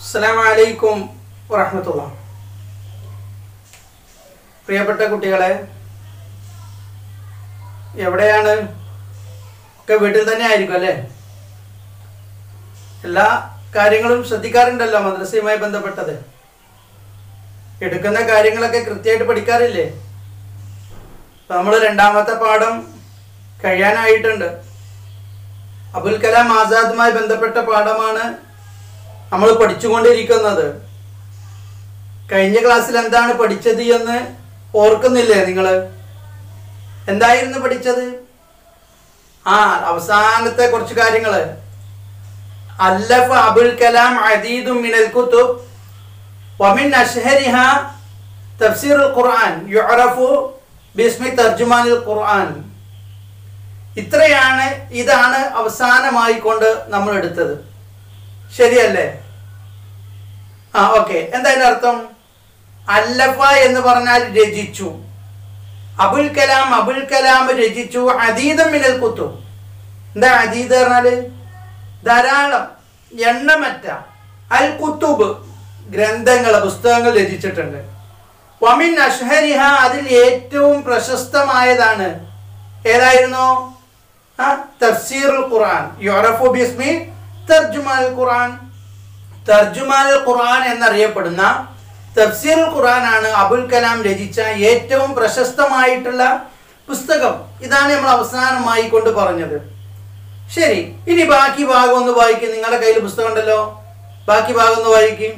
അസ്സലാമു അലൈക്കും വറഹമത്തുള്ള പ്രിയപ്പെട്ട കുട്ടികളെ എവിടെയാണ് ഒക്കെ വീട്ടിൽ തന്നെ ആയിരിക്കും അല്ലേ എല്ലാ കാര്യങ്ങളും ശ്രദ്ധിക്കാറുണ്ടല്ലോ മദ്രസയുമായി ബന്ധപ്പെട്ടത് എടുക്കുന്ന കാര്യങ്ങളൊക്കെ കൃത്യമായിട്ട് പഠിക്കാറില്ലേ ഇപ്പൊ നമ്മൾ രണ്ടാമത്തെ പാഠം കഴിയാനായിട്ടുണ്ട് അബുൽ കലാം ആസാദുമായി ബന്ധപ്പെട്ട പാഠമാണ് നമ്മൾ പഠിച്ചുകൊണ്ടിരിക്കുന്നത് കഴിഞ്ഞ ക്ലാസ്സിൽ എന്താണ് പഠിച്ചത് എന്ന് ഓർക്കുന്നില്ലേ നിങ്ങൾ എന്തായിരുന്നു പഠിച്ചത് ആ അവസാനത്തെ കുറച്ച് കാര്യങ്ങൾ അല്ലഫ അബുൽ കലാം അദീദും മിനൽ കുത്തുബ് ومن أشهرها تفسير القرآن يعرف باسم ترجمان القرآن ഇത്രയാണ് ഇതാണ് അവസാനമായി കൊണ്ട് നമ്മൾ എടുത്തത് ശരിയല്ലേ ആ ഓക്കെ എന്താ അതിന്റെ അർത്ഥം അല്ലഫ എന്ന് പറഞ്ഞാൽ രചിച്ചു അബുൽ കലാം അബുൽ കലാം രചിച്ചു അതീതം മിനൽ കുത്തു എന്താ അതീത് പറഞ്ഞാല് ധാരാളം എണ്ണമറ്റ അൽ കുത്തുബ് ഗ്രന്ഥങ്ങൾ പുസ്തകങ്ങൾ രചിച്ചിട്ടുണ്ട് വമിൻ അഷ്ഹരിഹ അതിൽ ഏറ്റവും പ്രശസ്തമായതാണ് ഏതായിരുന്നു ആ തഫ്സീറുൽ ഖുർആൻ യുറഫു ബിസ്മി തർജുമാൽ ഖുർആൻ തർജുമാൽ ഖുർആൻ എന്നറിയപ്പെടുന്ന തഫ്സീറുൽ ഖുർആൻ ആണ് അബുൽ കലാം രചിച്ച ഏറ്റവും പ്രശസ്തമായിട്ടുള്ള പുസ്തകം ഇതാണ് നമ്മൾ അവസാനമായി കൊണ്ട് പറഞ്ഞത് ശരി ഇനി ബാക്കി ഭാഗം ഒന്ന് വായിക്കും നിങ്ങളുടെ കയ്യിൽ പുസ്തകം ഉണ്ടല്ലോ ബാക്കി ഭാഗം ഒന്ന് വായിക്കും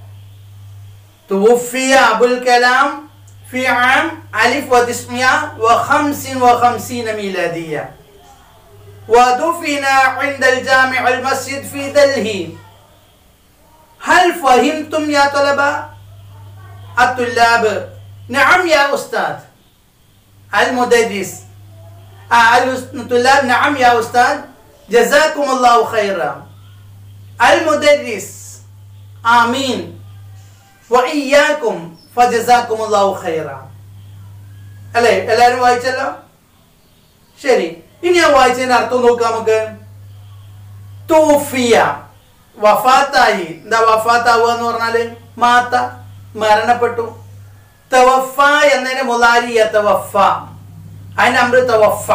توفي أبو الكلام في عام ألف وتسعمائة وخمس وخمسين ميلادية ودفن عند الجامع المسجد في دلهي هل فهمتم يا طلبة الطلاب نعم يا أستاذ المدرس آه الطلاب نعم يا أستاذ جزاكم الله خيرا المدرس آمين വഇയ്യാക്കും ഫജസാക്കുമുല്ലാഹു ഖൈറ അല്ലേ എല്ലാരും വായിച്ചല്ലോ ശരി ഇനി ആ വായിച്ചതിന്റെ അർത്ഥം നോക്കാം നമുക്ക് തൂഫിയ വഫാത്തായി എന്താ വഫാത്താവുക എന്ന് പറഞ്ഞാല് മാത്ത മരണപ്പെട്ടു തവഫ എന്നതിന് മുലാരി യതവഫ അതിന്റെ അമ്പ് തവഫ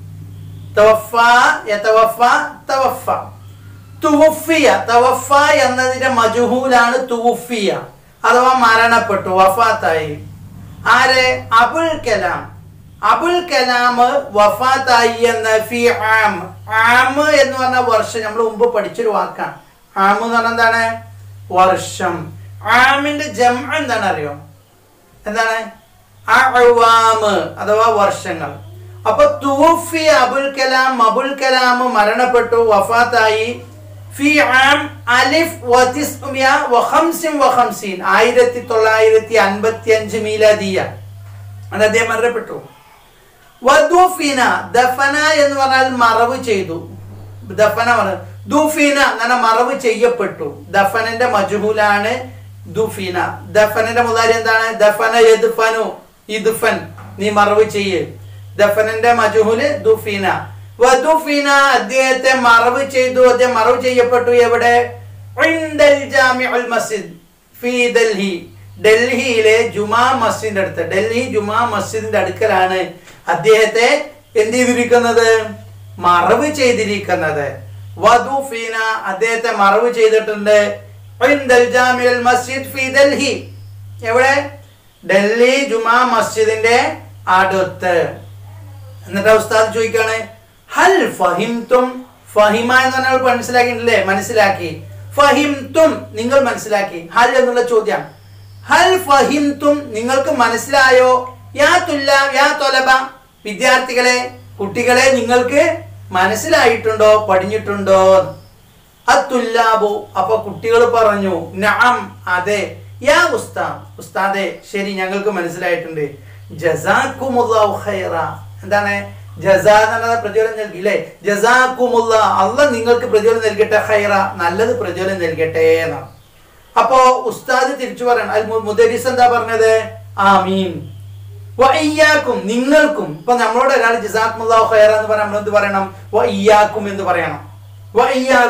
തവഫ യതവഫ തവഫ തുവഫിയ തവഫ എന്നതിന്റെ മജുഹൂലാണ് തുവഫിയ അഥവാ മരണപ്പെട്ടു വഫാത്തായി ആരെ അബുൽ കലാം അബുൽ കലാം വഫാത്തായി എന്ന ഫി ആം ആം എന്ന് പറഞ്ഞ വർഷം നമ്മൾ മുമ്പ് പഠിച്ചൊരു വാക്കാണ് ആം എന്ന് പറഞ്ഞാൽ എന്താണ് വർഷം ആമിന്റെ ജം എന്താണ് അറിയോ എന്താണ് അഅ്വാമ് അഥവാ വർഷങ്ങൾ അപ്പൊ തൂഫി അബുൽ കലാം അബുൽ കലാം മരണപ്പെട്ടു വഫാത്തായി ഫി ആം അലിഫ് വതിസ്മിയ വഖംസിൻ വഖംസീൻ ആയിരത്തി തൊള്ളായിരത്തി അൻപത്തി അഞ്ച് മീലാദിയ അത് അദ്ദേഹം മരണപ്പെട്ടു വദുഫിന ദഫന എന്ന് പറഞ്ഞാൽ മറവ് ചെയ്തു ദഫന പറഞ്ഞ ദുഫിന എന്ന മറവ് ചെയ്യപ്പെട്ടു ദഫനന്റെ മജുഹൂലാണ് ദുഫിന ദഫനന്റെ മുതാരി എന്താണ് ദഫന യദ്ഫനു ഇദ്ഫൻ നീ മറവ് ചെയ്യ് ദഫനന്റെ മജുഹുല് ദുഫിന വധുഫിന അദ്ദേഹത്തെ മറവ് ചെയ്തു അദ്ദേഹം മറവ് ചെയ്യപ്പെട്ടു എവിടെ ഇൻദൽ ജാമിഉൽ മസ്ജിദ് ഫീ ഡൽഹി ഡൽഹിയിലെ ജുമാ മസ്ജിദിന്റെ അടുത്ത് ഡൽഹി ജുമാ മസ്ജിദിന്റെ അടുക്കലാണ് അദ്ദേഹത്തെ എന്ത് ചെയ്തിരിക്കുന്നത് മറവ് ചെയ്തിരിക്കുന്നത് വധുഫിന അദ്ദേഹത്തെ മറവ് ചെയ്തിട്ടുണ്ട് ഇൻദൽ ജാമിഉൽ മസ്ജിദ് ഫീ ഡൽഹി എവിടെ ഡൽഹി ജുമാ മസ്ജിദിന്റെ അടുത്ത് എന്നിട്ട് ഉസ്താദ് ചോദിക്കാണ് ഹൽ ഫഹിംതും ഫഹിമ എന്ന് പറഞ്ഞാൽ മനസ്സിലാക്കിയിട്ടില്ലേ മനസ്സിലാക്കി ഫഹിംതും നിങ്ങൾ മനസ്സിലാക്കി ഹൽ എന്നുള്ള ചോദ്യം ഹൽ ഫഹിംതും നിങ്ങൾക്ക് മനസ്സിലായോ യാ തുല്ല യാ തൊലബ വിദ്യാർത്ഥികളെ കുട്ടികളെ നിങ്ങൾക്ക് മനസ്സിലായിട്ടുണ്ടോ പഠിഞ്ഞിട്ടുണ്ടോ അത്തുല്ലാബു അപ്പൊ കുട്ടികൾ പറഞ്ഞു നഅം അതെ യാ ഉസ്താദ് ഉസ്താദെ ശരി ഞങ്ങൾക്ക് മനസ്സിലായിട്ടുണ്ട് ജസാക്കുമുല്ലാഹു ഖൈറ എന്താണ് ജസാ എന്നുള്ളത് പ്രതിഫലം നൽകിയില്ലേ ജസാക്കുമുള്ള അല്ല നിങ്ങൾക്ക് പ്രതിഫലം നൽകട്ടെ ഖൈറ നല്ലത് പ്രതിഫലം നൽകട്ടെ എന്നാണ് അപ്പോ ഉസ്താദ് തിരിച്ചു പറയണം അൽ മുദരിസ് എന്താ പറഞ്ഞത് ആമീൻ വയ്യാക്കും നിങ്ങൾക്കും ഇപ്പൊ നമ്മളോട് ഒരാൾ ജസാക്കുമുല്ലാഹു ഖൈറ എന്ന് പറഞ്ഞാൽ നമ്മൾ എന്ത് പറയണം വയ്യാക്കും എന്ന് പറയണം വയ്യാക്കും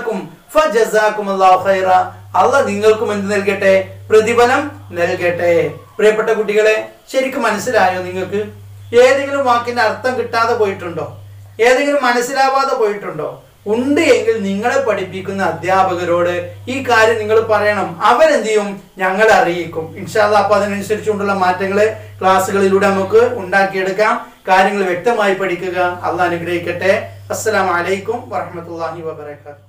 ഫജസാക്കുമുല്ലാഹു ഖൈറ അള്ളാഹ് നിങ്ങൾക്കും എന്ത് നൽകട്ടെ പ്രതിഫലം നൽകട്ടെ പ്രിയപ്പെട്ട കുട്ടികളെ ശരിക്കും മനസ്സിലായോ നിങ്ങൾക്ക് ഏതെങ്കിലും വാക്കിന്റെ അർത്ഥം കിട്ടാതെ പോയിട്ടുണ്ടോ ഏതെങ്കിലും മനസ്സിലാവാതെ പോയിട്ടുണ്ടോ ഉണ്ട് എങ്കിൽ നിങ്ങളെ പഠിപ്പിക്കുന്ന അധ്യാപകരോട് ഈ കാര്യം നിങ്ങൾ പറയണം അവരെന്ത് ചെയ്യും ഞങ്ങളെ അറിയിക്കും ഇൻഷാല്ല അപ്പൊ അതിനനുസരിച്ചുകൊണ്ടുള്ള മാറ്റങ്ങൾ ക്ലാസ്സുകളിലൂടെ നമുക്ക് ഉണ്ടാക്കിയെടുക്കാം കാര്യങ്ങൾ വ്യക്തമായി പഠിക്കുക അള്ളാഹ് അനുഗ്രഹിക്കട്ടെ അസ്സലാമു അലൈക്കും വറഹ്മത്തുള്ളാഹി വബറകാതുഹു